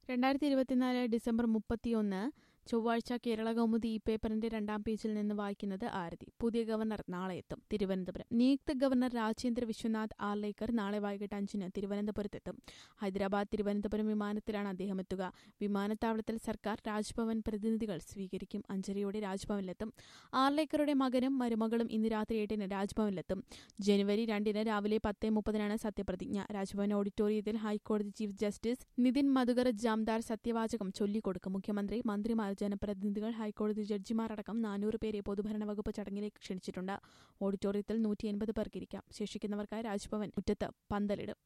രണ്ടായിരത്തി ഇരുപത്തിനാല് ഡിസംബർ മുപ്പത്തിയൊന്ന് ചൊവ്വാഴ്ച കേരള കൗമുദി ഈ പേപ്പറിന്റെ രണ്ടാം പേജിൽ നിന്ന് വായിക്കുന്നത് ആരതി പുതിയ ഗവർണർ നാളെ എത്തും തിരുവനന്തപുരം നിയുക്ത ഗവർണർ രാജേന്ദ്ര വിശ്വനാഥ് ആർലേക്കർ നാളെ വൈകിട്ട് അഞ്ചിന് തിരുവനന്തപുരത്തെത്തും ഹൈദരാബാദ് തിരുവനന്തപുരം വിമാനത്തിലാണ് അദ്ദേഹം എത്തുക വിമാനത്താവളത്തിൽ സർക്കാർ രാജ്ഭവൻ പ്രതിനിധികൾ സ്വീകരിക്കും അഞ്ചരയോടെ രാജ്ഭവനിലെത്തും ആർലേക്കറുടെ മകനും മരുമകളും ഇന്ന് രാത്രി എട്ടിന് രാജ്ഭവനിലെത്തും ജനുവരി രണ്ടിന് രാവിലെ പത്ത് മുപ്പതിനാണ് സത്യപ്രതിജ്ഞ രാജ്ഭവൻ ഓഡിറ്റോറിയത്തിൽ ഹൈക്കോടതി ചീഫ് ജസ്റ്റിസ് നിതിൻ മധുകർ ജാംദാർ സത്യവാചകം ചൊല്ലിക്കൊടുക്കും മുഖ്യമന്ത്രി മന്ത്രിമാർ ജനപ്രതിനിധികൾ ഹൈക്കോടതി ജഡ്ജിമാരടക്കം നാനൂറ് പേരെ പൊതുഭരണ വകുപ്പ് ചടങ്ങിലേക്ക് ക്ഷണിച്ചിട്ടുണ്ട് ഓഡിറ്റോറിയത്തിൽ നൂറ്റി എൺപത് പേർക്കിരിക്കാം ശേഷിക്കുന്നവർക്കായി രാജ്ഭവൻ മുറ്റത്ത് പന്തലിടും